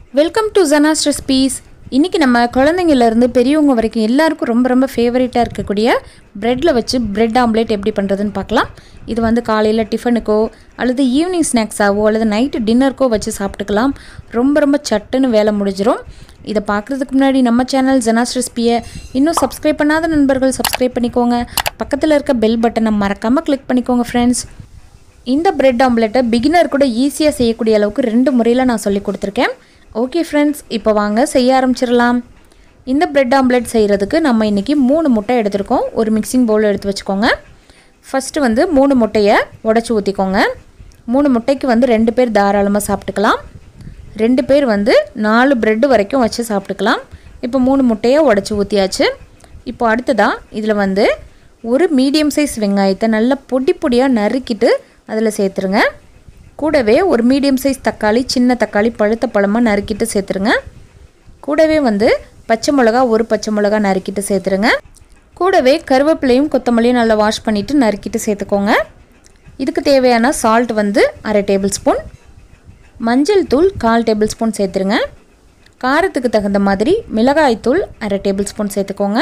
welcome to ஜனாஸ் recipes இன்றைக்கி நம்ம குழந்தைங்கள்லேருந்து பெரியவங்க வரைக்கும் எல்லாருக்கும் ரொம்ப ரொம்ப ஃபேவரட்டாக இருக்கக்கூடிய ப்ரெட்டில் வச்சு பிரெட் ஆம்லேட் எப்படி பண்ணுறதுன்னு பார்க்கலாம் இது வந்து காலையில் டிஃபனுக்கோ அல்லது ஈவினிங் ஸ்நாக்ஸாவோ அல்லது நைட்டு டின்னருக்கோ வச்சு சாப்பிட்டுக்கலாம் ரொம்ப ரொம்ப சட்டுன்னு வேலை முடிஞ்சிரும் இதை பார்க்குறதுக்கு முன்னாடி நம்ம சேனல் ஜனாஸ் ரெசிபியை இன்னும் சப்ஸ்கிரைப் பண்ணாத நண்பர்கள் சப்ஸ்கிரைப் பண்ணிக்கோங்க பக்கத்தில் இருக்க பெல் பட்டனை மறக்காமல் கிளிக் பண்ணிக்கோங்க ஃப்ரெண்ட்ஸ் இந்த பிரெட் ஆம்லெட்டை பிகினர் கூட ஈஸியாக செய்யக்கூடிய அளவுக்கு ரெண்டு முறையில் நான் சொல்லி கொடுத்துருக்கேன் ஓகே ஃப்ரெண்ட்ஸ் இப்போ வாங்க செய்ய ஆரம்பிச்சிடலாம் இந்த பிரெட் ஆம்லெட் செய்கிறதுக்கு நம்ம இன்றைக்கி மூணு முட்டை எடுத்திருக்கோம் ஒரு மிக்சிங் பவுல் எடுத்து வச்சுக்கோங்க ஃபஸ்ட்டு வந்து மூணு முட்டையை உடச்சி ஊற்றிக்கோங்க மூணு முட்டைக்கு வந்து ரெண்டு பேர் தாராளமாக சாப்பிட்டுக்கலாம் ரெண்டு பேர் வந்து நாலு பிரெட்டு வரைக்கும் வச்சு சாப்பிட்டுக்கலாம் இப்போ மூணு முட்டையை உடச்சி ஊற்றியாச்சு இப்போ அடுத்ததாக இதில் வந்து ஒரு மீடியம் சைஸ் வெங்காயத்தை நல்லா பொடி பொடியாக நறுக்கிட்டு அதில் சேர்த்துருங்க கூடவே ஒரு மீடியம் சைஸ் தக்காளி சின்ன தக்காளி பழுத்த பழமாக நறுக்கிட்டு சேர்த்துருங்க கூடவே வந்து பச்சை மிளகா ஒரு பச்சை மிளகா நறுக்கிட்டு சேர்த்துருங்க கூடவே கருவேப்பிலையும் கொத்தமல்லியும் நல்லா வாஷ் பண்ணிவிட்டு நறுக்கிட்டு சேர்த்துக்கோங்க இதுக்கு தேவையான சால்ட் வந்து அரை டேபிள் ஸ்பூன் மஞ்சள் தூள் கால் டேபிள் ஸ்பூன் சேர்த்துருங்க காரத்துக்கு தகுந்த மாதிரி மிளகாய் தூள் அரை டேபிள் ஸ்பூன் சேர்த்துக்கோங்க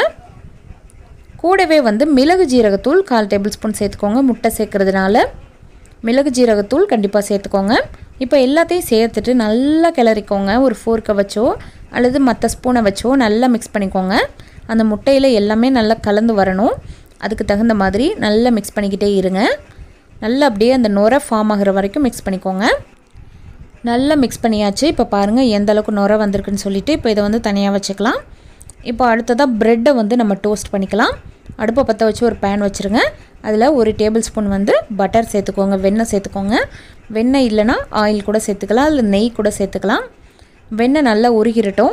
கூடவே வந்து மிளகு ஜீரகத்தூள் கால் டேபிள் ஸ்பூன் சேர்த்துக்கோங்க முட்டை சேர்க்கறதுனால மிளகு ஜீரகத்தூள் கண்டிப்பாக சேர்த்துக்கோங்க இப்போ எல்லாத்தையும் சேர்த்துட்டு நல்லா கிளறிக்கோங்க ஒரு ஃபோர்க்கை வச்சோ அல்லது மற்ற ஸ்பூனை வச்சோ நல்லா மிக்ஸ் பண்ணிக்கோங்க அந்த முட்டையில் எல்லாமே நல்லா கலந்து வரணும் அதுக்கு தகுந்த மாதிரி நல்லா மிக்ஸ் பண்ணிக்கிட்டே இருங்க நல்லா அப்படியே அந்த நுரை ஃபார்ம் ஆகிற வரைக்கும் மிக்ஸ் பண்ணிக்கோங்க நல்லா மிக்ஸ் பண்ணியாச்சு இப்போ பாருங்கள் எந்த அளவுக்கு நுரை வந்திருக்குன்னு சொல்லிவிட்டு இப்போ இதை வந்து தனியாக வச்சுக்கலாம் இப்போ அடுத்ததாக ப்ரெட்டை வந்து நம்ம டோஸ்ட் பண்ணிக்கலாம் அடுப்பை பற்ற வச்சு ஒரு பேன் வச்சுருங்க அதில் ஒரு டேபிள் ஸ்பூன் வந்து பட்டர் சேர்த்துக்கோங்க வெண்ணெய் சேர்த்துக்கோங்க வெண்ணெய் இல்லைனா ஆயில் கூட சேர்த்துக்கலாம் இல்லை நெய் கூட சேர்த்துக்கலாம் வெண்ணெய் நல்லா உருகிரட்டும்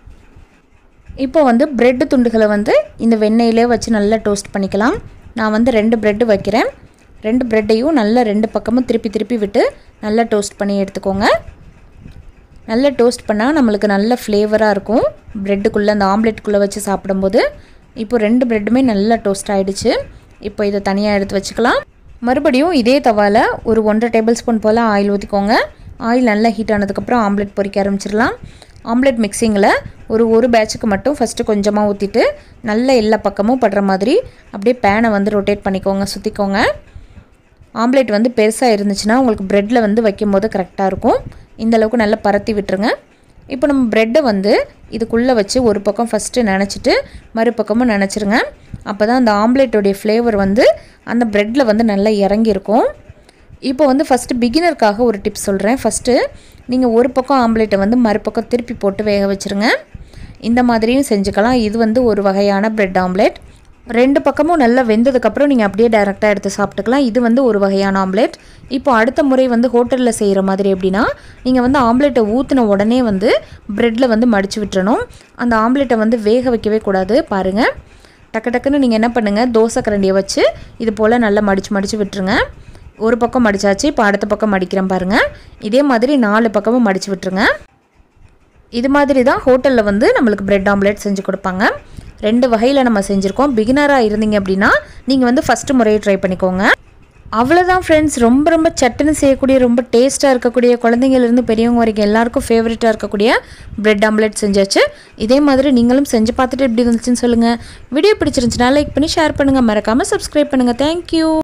இப்போ வந்து ப்ரெட்டு துண்டுகளை வந்து இந்த வெண்ணெயிலே வச்சு நல்லா டோஸ்ட் பண்ணிக்கலாம் நான் வந்து ரெண்டு ப்ரெட்டு வைக்கிறேன் ரெண்டு ப்ரெட்டையும் நல்லா ரெண்டு பக்கமும் திருப்பி திருப்பி விட்டு நல்லா டோஸ்ட் பண்ணி எடுத்துக்கோங்க நல்லா டோஸ்ட் பண்ணால் நம்மளுக்கு நல்ல ஃப்ளேவராக இருக்கும் ப்ரெட்டுக்குள்ளே அந்த ஆம்லெட்டுக்குள்ளே வச்சு சாப்பிடும்போது இப்போ ரெண்டு ப்ரெட்டுமே நல்லா டோஸ்ட் ஆகிடுச்சு இப்போ இதை தனியாக எடுத்து வச்சுக்கலாம் மறுபடியும் இதே தவாவில் ஒரு ஒன்றரை டேபிள் ஸ்பூன் போல் ஆயில் ஊற்றிக்கோங்க ஆயில் நல்லா ஹீட் ஆனதுக்கப்புறம் ஆம்லெட் பொரிக்க ஆரம்பிச்சிடலாம் ஆம்லெட் மிக்சிங்கில் ஒரு ஒரு பேட்சுக்கு மட்டும் ஃபஸ்ட்டு கொஞ்சமாக ஊற்றிட்டு நல்ல எல்லா பக்கமும் படுற மாதிரி அப்படியே பேனை வந்து ரொட்டேட் பண்ணிக்கோங்க சுற்றிக்கோங்க ஆம்லேட் வந்து பெருசாக இருந்துச்சுன்னா உங்களுக்கு ப்ரெட்டில் வந்து வைக்கும்போது கரெக்டாக இருக்கும் இந்த அளவுக்கு நல்லா பரத்தி விட்டுருங்க இப்போ நம்ம ப்ரெட்டை வந்து இதுக்குள்ளே வச்சு ஒரு பக்கம் ஃபஸ்ட்டு நினச்சிட்டு மறுபக்கமும் நினச்சிருங்க அப்போ தான் அந்த ஆம்லேட்டோடைய ஃப்ளேவர் வந்து அந்த ப்ரெட்டில் வந்து நல்லா இறங்கியிருக்கும் இப்போ வந்து ஃபஸ்ட்டு பிகினருக்காக ஒரு டிப்ஸ் சொல்கிறேன் ஃபஸ்ட்டு நீங்கள் ஒரு பக்கம் ஆம்லேட்டை வந்து மறுபக்கம் திருப்பி போட்டு வேக வச்சுருங்க இந்த மாதிரியும் செஞ்சுக்கலாம் இது வந்து ஒரு வகையான ப்ரெட் ஆம்லேட் ரெண்டு பக்கமும் நல்லா வெந்ததுக்கப்புறம் நீங்கள் அப்படியே டைரெக்டாக எடுத்து சாப்பிட்டுக்கலாம் இது வந்து ஒரு வகையான ஆம்லேட் இப்போ அடுத்த முறை வந்து ஹோட்டலில் செய்கிற மாதிரி எப்படின்னா நீங்கள் வந்து ஆம்லேட்டை ஊற்றின உடனே வந்து ப்ரெட்டில் வந்து மடித்து விட்டுறணும் அந்த ஆம்லேட்டை வந்து வேக வைக்கவே கூடாது பாருங்கள் டக்கு டக்குன்னு நீங்கள் என்ன பண்ணுங்கள் தோசை கரண்டியை வச்சு இது போல் நல்லா மடித்து மடித்து விட்டுருங்க ஒரு பக்கம் மடித்தாச்சு இப்போ அடுத்த பக்கம் மடிக்கிறேன் பாருங்கள் இதே மாதிரி நாலு பக்கமும் மடித்து விட்டுருங்க இது மாதிரி தான் ஹோட்டலில் வந்து நம்மளுக்கு பிரெட் ஆம்லேட் செஞ்சு கொடுப்பாங்க ரெண்டு வகையில் நம்ம செஞ்சுருக்கோம் பிகினராக இருந்தீங்க அப்படின்னா நீங்கள் வந்து ஃபஸ்ட்டு முறையை ட்ரை பண்ணிக்கோங்க அவ்வளோதான் ஃப்ரெண்ட்ஸ் ரொம்ப ரொம்ப சட்டுன்னு செய்யக்கூடிய ரொம்ப டேஸ்ட்டாக இருக்கக்கூடிய குழந்தைங்கலேருந்து பெரியவங்க வரைக்கும் எல்லாருக்கும் ஃபேவரட்டாக இருக்கக்கூடிய பிரெட் ஆம்லெட் செஞ்சாச்சு இதே மாதிரி நீங்களும் செஞ்சு பார்த்துட்டு எப்படி இருந்துச்சுன்னு சொல்லுங்கள் வீடியோ பிடிச்சிருந்துச்சுன்னா லைக் பண்ணி ஷேர் பண்ணுங்கள் மறக்காமல் சப்ஸ்கிரைப் பண்ணுங்கள் தேங்க்யூ